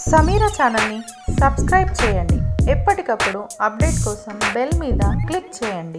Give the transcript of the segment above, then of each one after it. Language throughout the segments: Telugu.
సమీర ఛానల్ని సబ్స్క్రైబ్ చేయండి ఎప్పటికప్పుడు అప్డేట్ కోసం బెల్ మీద క్లిక్ చేయండి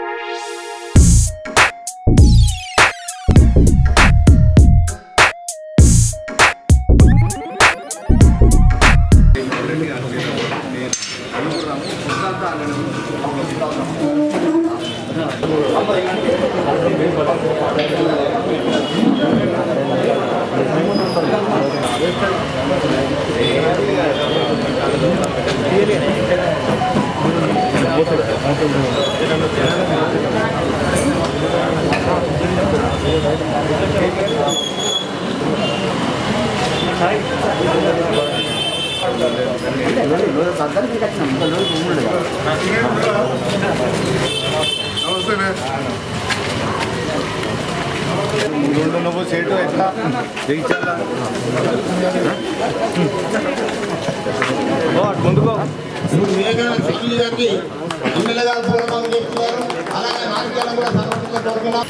నమస్తే రెండు నువ్వు సేటు ఎట్లా జయించాలా ఓ, అటు ముందుకో వివేకానంద శక్తి గారికి ఎమ్మెల్యే గారు పూర్వకం చేస్తున్నారు అలాగే నాయకులను కూడా సమర్పించ కోరుతున్నాం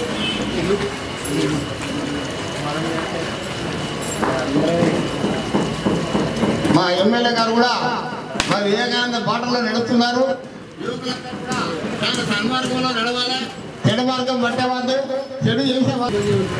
మా ఎమ్మెల్యే గారు కూడా మా వివేకానంద బాటలో నడుస్తున్నారు యువకులంతా కూడా చాలా సన్మార్గంలో నడవాలి చెడు మార్గం పట్టేవాళ్ళు చెడు చేసేవాళ్ళు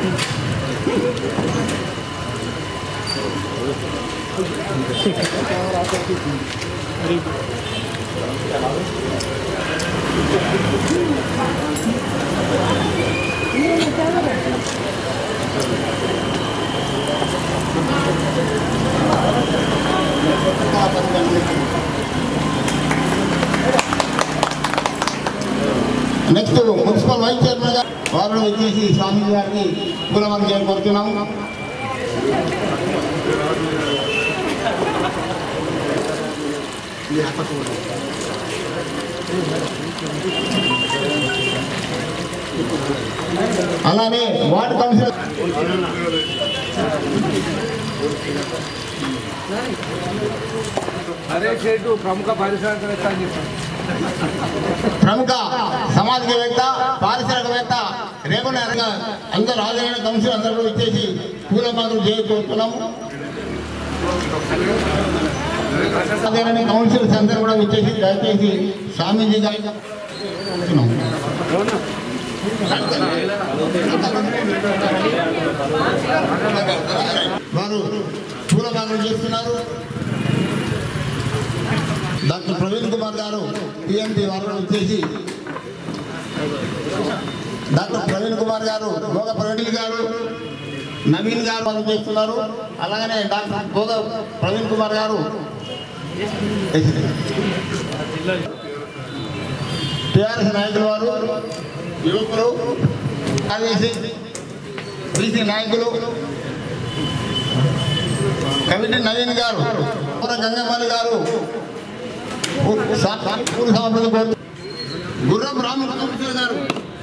నెక్స్ట్ మున్సిపల్ వైస్ చైర్మన్ గారు వారు వచ్చేసి స్వామి గారిని పూలమాల చేయబడుతున్నాము అలానే వార్డు కౌన్సిలర్ అరే చేటు ప్రముఖ పారిశ్రామికవేత్త అని చెప్పాను ప్రముఖ సామాజికవేత్త పారిశ్రామికవేత్త రేపటి నెలగా అందరూ హాజరైన కౌన్సిల్ అందరూ కూడా ఇచ్చేసి పూలమాలలు చేయబోతున్నాము హాజరైన కౌన్సిల్స్ అందరూ కూడా ఇచ్చేసి దయచేసి స్వామీజీ గారి వారు పూలమాలలు చేస్తున్నారు డాక్టర్ ప్రవీణ్ కుమార్ గారు పిఎంపి వారు వచ్చేసి డాక్టర్ ప్రవీణ్ కుమార్ గారు భోగ ప్రవీణ్ గారు నవీన్ గారు వాళ్ళు చేస్తున్నారు అలాగనే డాక్టర్ భోగ ప్రవీణ్ కుమార్ గారు టిఆర్ఎస్ నాయకులు వారు యువకులు కార్యదర్శి బీసీ నాయకులు కమిటీ నవీన్ గారు పూర గంగమ్మని గారు పూర్వ సభ్యులు కోరు గుర్రం రామకృష్ణ గారు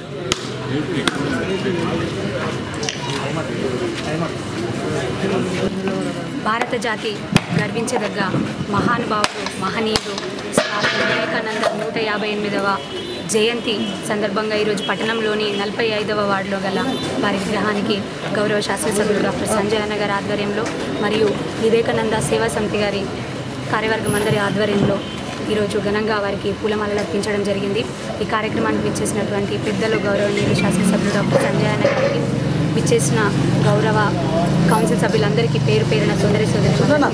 భారత జాతి గర్వించదగ్గ మహానుభావుడు మహనీయుడు స్వామి వివేకానంద నూట యాభై ఎనిమిదవ జయంతి సందర్భంగా ఈరోజు పట్టణంలోని నలభై ఐదవ వార్డులో గల వారి విగ్రహానికి గౌరవ శాసనసభ్యులు డాక్టర్ సంజయ్ అన్న గారి ఆధ్వర్యంలో మరియు వివేకానంద సేవా సమితి గారి కార్యవర్గం అందరి ఆధ్వర్యంలో ఈరోజు ఘనంగా వారికి పూలమాలలు అర్పించడం జరిగింది ఈ కార్యక్రమానికి విచ్చేసినటువంటి పెద్దలు గౌరవనీయులు శాసనసభ్యులు డాక్టర్ సంజయ్ అన్న గారికి విచ్చేసిన గౌరవ కౌన్సిల్ సభ్యులందరికీ పేరు పేరున సోదరి సోదరి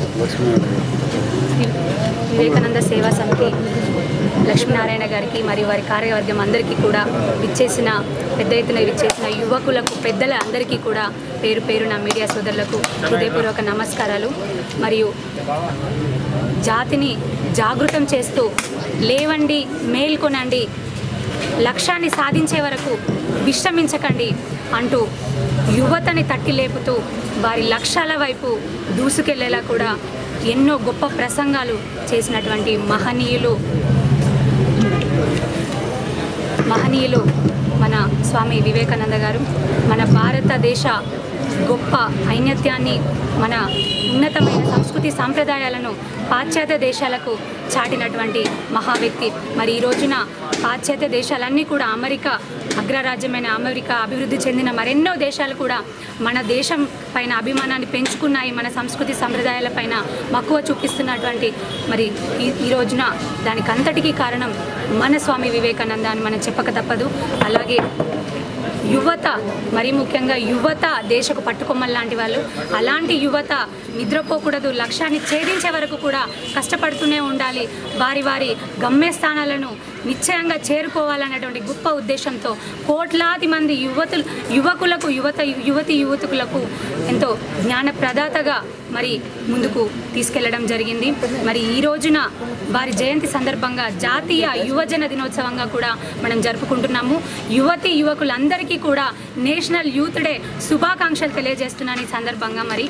వివేకానంద సేవా సమితి లక్ష్మీనారాయణ గారికి మరియు వారి కార్యవర్గం అందరికీ కూడా విచ్చేసిన పెద్ద ఎత్తున విచ్చేసిన యువకులకు పెద్దల అందరికీ కూడా పేరు పేరున మీడియా సోదరులకు హృదయపూర్వక నమస్కారాలు మరియు జాతిని జాగృతం చేస్తూ లేవండి మేల్కొనండి లక్ష్యాన్ని సాధించే వరకు విశ్రమించకండి అంటూ యువతని తట్టి లేపుతూ వారి లక్ష్యాల వైపు దూసుకెళ్లేలా కూడా ఎన్నో గొప్ప ప్రసంగాలు చేసినటువంటి మహనీయులు మహనీయులు మన స్వామి వివేకానంద గారు మన భారతదేశ గొప్ప ఐన్నత్యాన్ని మన ఉన్నతమైన సంస్కృతి సాంప్రదాయాలను పాశ్చాత్య దేశాలకు చాటినటువంటి మహా వ్యక్తి మరి ఈ రోజున పాశ్చాత్య దేశాలన్నీ కూడా అమెరికా అగ్రరాజ్యమైన అమెరికా అభివృద్ధి చెందిన మరెన్నో దేశాలు కూడా మన దేశం పైన అభిమానాన్ని పెంచుకున్నాయి మన సంస్కృతి సంప్రదాయాల పైన మక్కువ చూపిస్తున్నటువంటి మరి ఈ ఈ రోజున దానికి అంతటికీ కారణం మన స్వామి వివేకానంద అని మనం చెప్పక తప్పదు అలాగే యువత మరీ ముఖ్యంగా యువత దేశకు పట్టుకొమ్మలు లాంటి వాళ్ళు అలాంటి యువత నిద్రపోకూడదు లక్ష్యాన్ని ఛేదించే వరకు కూడా కష్టపడుతూనే ఉండాలి వారి వారి గమ్యస్థానాలను నిశ్చయంగా చేరుకోవాలన్నటువంటి గొప్ప ఉద్దేశంతో కోట్లాది మంది యువతులు యువకులకు యువత యువతి యువతులకు ఎంతో జ్ఞాన ప్రదాతగా మరి ముందుకు తీసుకెళ్లడం జరిగింది మరి ఈ రోజున వారి జయంతి సందర్భంగా జాతీయ యువజన దినోత్సవంగా కూడా మనం జరుపుకుంటున్నాము యువతి యువకులందరికీ కూడా నేషనల్ యూత్ డే శుభాకాంక్షలు తెలియజేస్తున్నాను ఈ సందర్భంగా మరి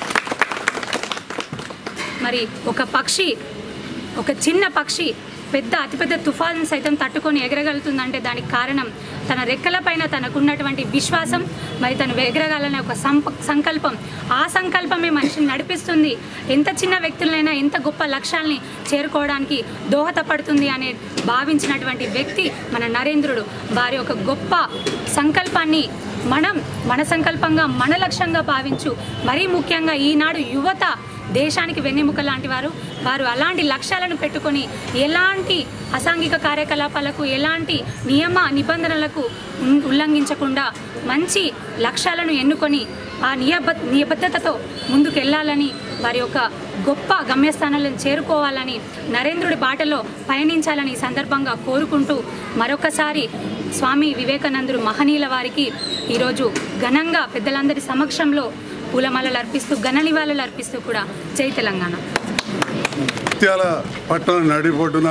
మరి ఒక పక్షి ఒక చిన్న పక్షి పెద్ద అతిపెద్ద తుఫాన్ సైతం తట్టుకొని ఎగరగలుగుతుందంటే దానికి కారణం తన రెక్కలపైన తనకున్నటువంటి విశ్వాసం మరి తను ఎగరగాలనే ఒక సంప సంకల్పం ఆ సంకల్పమే మనిషిని నడిపిస్తుంది ఎంత చిన్న వ్యక్తులైనా ఎంత గొప్ప లక్ష్యాల్ని చేరుకోవడానికి దోహదపడుతుంది అనే భావించినటువంటి వ్యక్తి మన నరేంద్రుడు వారి ఒక గొప్ప సంకల్పాన్ని మనం మన సంకల్పంగా మన లక్ష్యంగా భావించు మరీ ముఖ్యంగా ఈనాడు యువత దేశానికి వెన్నెముక లాంటి వారు వారు అలాంటి లక్ష్యాలను పెట్టుకొని ఎలాంటి అసాంఘిక కార్యకలాపాలకు ఎలాంటి నియమ నిబంధనలకు ఉన్- ఉల్లంఘించకుండా మంచి లక్ష్యాలను ఎన్నుకొని ఆ నియబ నిబద్ధతతో ముందుకు వెళ్ళాలని వారి యొక్క గొప్ప గమ్యస్థానాలను చేరుకోవాలని నరేంద్రుడి బాటలో పయనించాలని ఈ సందర్భంగా కోరుకుంటూ మరొకసారి స్వామి వివేకానందుడు మహనీయుల వారికి ఈరోజు ఘనంగా పెద్దలందరి సమక్షంలో పూలమాలలు అర్పిస్తూ ఘన నివాళులు అర్పిస్తూ కూడా జై తెలంగాణ ముత్యాల పట్టణ నడిబొడ్డున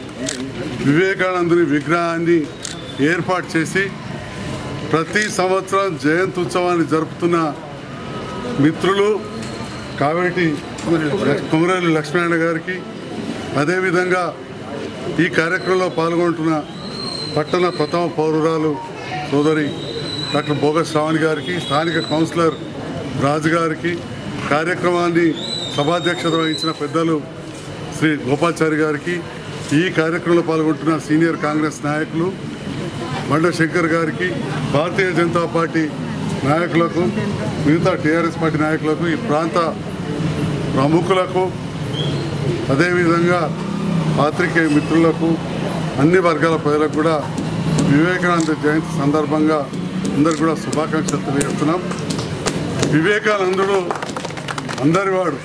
వివేకానందుని విగ్రహాన్ని ఏర్పాటు చేసి ప్రతి సంవత్సరం జయంతి ఉత్సవాన్ని జరుపుతున్న మిత్రులు కావేటి కొమరేలు లక్ష్మీనారాయణ గారికి అదేవిధంగా ఈ కార్యక్రమంలో పాల్గొంటున్న పట్టణ ప్రథమ పౌరురాలు సోదరి డాక్టర్ భోగ శ్రావణి గారికి స్థానిక కౌన్సిలర్ రాజు గారికి కార్యక్రమాన్ని సభాధ్యక్షత వహించిన పెద్దలు శ్రీ గోపాచారి గారికి ఈ కార్యక్రమంలో పాల్గొంటున్న సీనియర్ కాంగ్రెస్ నాయకులు బండ శంకర్ గారికి భారతీయ జనతా పార్టీ నాయకులకు మిగతా టీఆర్ఎస్ పార్టీ నాయకులకు ఈ ప్రాంత ప్రముఖులకు అదేవిధంగా పాత్రికేయ మిత్రులకు అన్ని వర్గాల ప్రజలకు కూడా వివేకానంద జయంతి సందర్భంగా అందరికి కూడా శుభాకాంక్షలు తెలియజేస్తున్నాం వివేకానందుడు అందరివాడు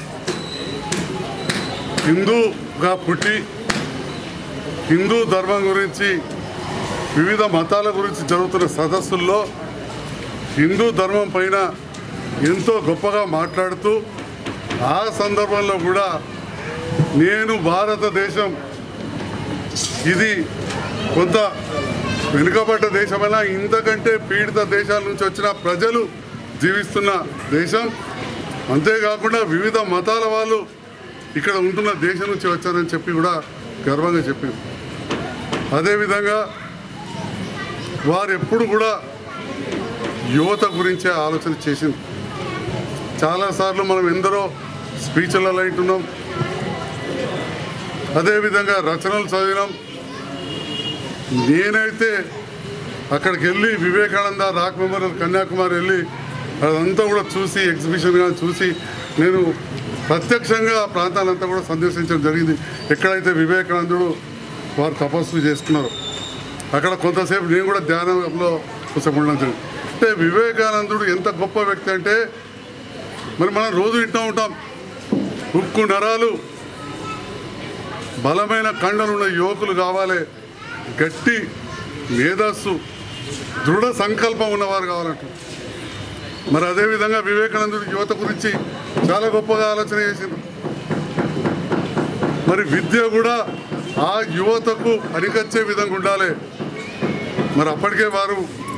హిందూగా పుట్టి హిందూ ధర్మం గురించి వివిధ మతాల గురించి జరుగుతున్న సదస్సుల్లో హిందూ ధర్మం పైన ఎంతో గొప్పగా మాట్లాడుతూ ఆ సందర్భంలో కూడా నేను భారతదేశం ఇది కొంత వెనుకబడ్డ దేశమైనా ఇంతకంటే పీడిత దేశాల నుంచి వచ్చిన ప్రజలు జీవిస్తున్న దేశం అంతేకాకుండా వివిధ మతాల వాళ్ళు ఇక్కడ ఉంటున్న దేశం నుంచి వచ్చారని చెప్పి కూడా గర్వంగా చెప్పింది అదేవిధంగా వారు ఎప్పుడు కూడా యువత గురించే ఆలోచన చేసింది చాలాసార్లు మనం ఎందరో స్పీచ్లలో వింటున్నాం అదేవిధంగా రచనలు చదివినాం నేనైతే అక్కడికి వెళ్ళి వివేకానంద రాక్ మెమోరియల్ కన్యాకుమారి వెళ్ళి అదంతా కూడా చూసి ఎగ్జిబిషన్ కానీ చూసి నేను ప్రత్యక్షంగా ఆ ప్రాంతాలంతా కూడా సందర్శించడం జరిగింది ఎక్కడైతే వివేకానందుడు వారు తపస్సు చేసుకున్నారు అక్కడ కొంతసేపు నేను కూడా ధ్యానంలో కొంచెం ఉండడం జరిగింది అంటే వివేకానందుడు ఎంత గొప్ప వ్యక్తి అంటే మరి మనం రోజు వింటూ ఉంటాం ఉక్కు నరాలు బలమైన కండలున్న యువకులు కావాలి గట్టి మేధస్సు దృఢ సంకల్పం ఉన్నవారు కావాలంట మరి అదేవిధంగా వివేకానందుడి యువత గురించి చాలా గొప్పగా ఆలోచన చేసింది మరి విద్య కూడా ఆ యువతకు పనికొచ్చే విధంగా ఉండాలి మరి అప్పటికే వారు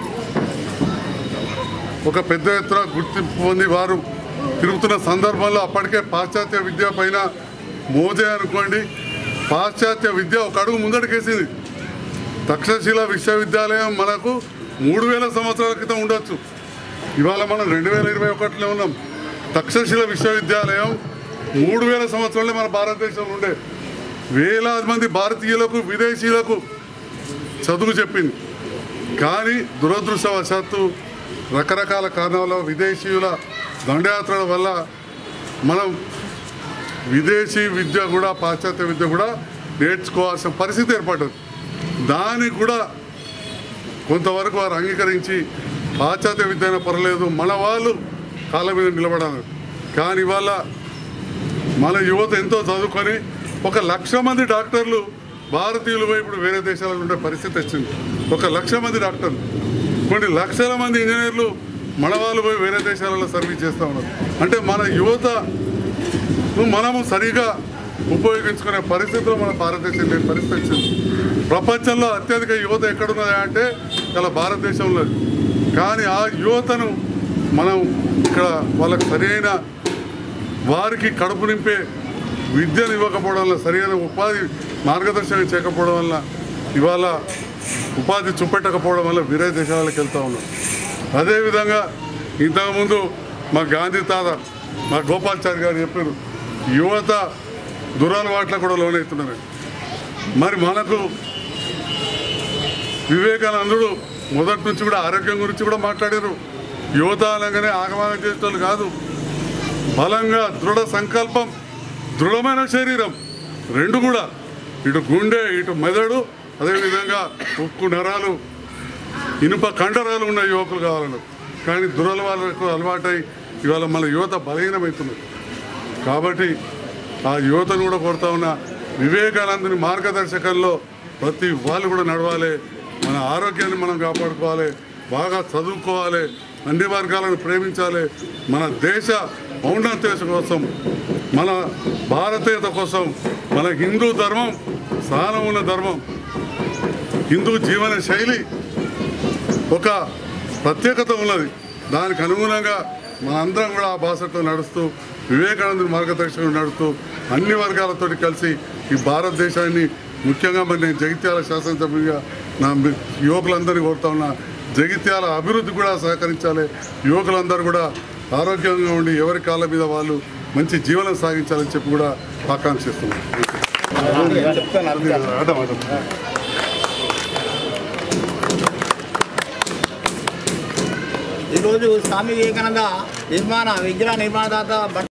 ఒక పెద్ద ఎత్తున గుర్తింపు పొంది వారు తిరుగుతున్న సందర్భంలో అప్పటికే పాశ్చాత్య విద్య పైన మోజే అనుకోండి పాశ్చాత్య విద్య ఒక అడుగు ముందడికేసింది తక్షశిల విశ్వవిద్యాలయం మనకు మూడు వేల సంవత్సరాల క్రితం ఉండొచ్చు ఇవాళ మనం రెండు వేల ఇరవై ఒకటిలో ఉన్నాం తక్షశిల విశ్వవిద్యాలయం మూడు వేల సంవత్సరాలే మన భారతదేశంలో ఉండే వేలాది మంది భారతీయులకు విదేశీయులకు చదువు చెప్పింది కానీ దురదృష్టవశాత్తు రకరకాల కారణాల విదేశీయుల దండయాత్రల వల్ల మనం విదేశీ విద్య కూడా పాశ్చాత్య విద్య కూడా నేర్చుకోవాల్సిన పరిస్థితి ఏర్పడ్డది దానికి కూడా కొంతవరకు వారు అంగీకరించి పాశ్చాత్య విద్య అయినా పర్లేదు మన వాళ్ళు కాళ్ళ మీద నిలబడాలి కానీ ఇవాళ మన యువత ఎంతో చదువుకొని ఒక లక్ష మంది డాక్టర్లు భారతీయులు పోయి ఇప్పుడు వేరే దేశాలలో ఉండే పరిస్థితి వచ్చింది ఒక లక్ష మంది డాక్టర్లు కొన్ని లక్షల మంది ఇంజనీర్లు మన వాళ్ళు పోయి వేరే దేశాలలో సర్వీస్ చేస్తూ ఉన్నారు అంటే మన యువత మనము సరిగా ఉపయోగించుకునే పరిస్థితిలో మన భారతదేశం లేని పరిస్థితి వచ్చింది ప్రపంచంలో అత్యధిక యువత ఎక్కడున్నది అంటే ఇలా భారతదేశంలో కానీ ఆ యువతను మనం ఇక్కడ వాళ్ళకి సరైన వారికి కడుపు నింపే విద్యను ఇవ్వకపోవడం వల్ల సరైన ఉపాధి మార్గదర్శనం చేయకపోవడం వల్ల ఇవాళ ఉపాధి చూపెట్టకపోవడం వల్ల వేరే దేశాలకు వెళ్తూ ఉన్నాం అదేవిధంగా ఇంతకుముందు మా గాంధీ తాత మా గోపాల్చారి గారు చెప్పారు యువత దురలవాట్లకు కూడా లోనవుతున్నారు మరి మనకు వివేకానందుడు మొదటి నుంచి కూడా ఆరోగ్యం గురించి కూడా మాట్లాడారు యువత అనగానే ఆగమాగం చేసేటోళ్ళు కాదు బలంగా దృఢ సంకల్పం దృఢమైన శరీరం రెండు కూడా ఇటు గుండె ఇటు మెదడు అదేవిధంగా ఉక్కు నరాలు ఇనుప కండరాలు ఉన్న యువకులు కావాలను కానీ దురలవాళ్ళకు అలవాటై ఇవాళ మన యువత బలహీనమవుతున్నది కాబట్టి ఆ యువతను కూడా కోరుతా ఉన్న వివేకానందుని మార్గదర్శకంలో ప్రతి వాళ్ళు కూడా నడవాలి మన ఆరోగ్యాన్ని మనం కాపాడుకోవాలి బాగా చదువుకోవాలి అన్ని వర్గాలను ప్రేమించాలి మన దేశ ఔన్నత్యత కోసం మన భారతీయత కోసం మన హిందూ ధర్మం స్థానం ఉన్న ధర్మం హిందూ జీవన శైలి ఒక ప్రత్యేకత ఉన్నది దానికి అనుగుణంగా మనందరం కూడా ఆ భాషతో నడుస్తూ వివేకానందుని మార్గదర్శకం నడుస్తూ అన్ని వర్గాలతోటి కలిసి ఈ భారతదేశాన్ని ముఖ్యంగా మరి నేను జగిత్యాల శాసనసభ్యుడిగా నా మి- యువకులందరినీ కోరుతా ఉన్నా జగిత్యాల అభివృద్ధి కూడా సహకరించాలి యువకులందరూ కూడా ఆరోగ్యంగా ఉండి ఎవరి కాళ్ళ మీద వాళ్ళు మంచి జీవనం సాగించాలని చెప్పి కూడా ఆకాంక్షిస్తున్నాను అర్థం అర్థం ఈరోజు స్వామి వివేకానంద నిర్మాణ విగ్రహ నిర్మాణదాత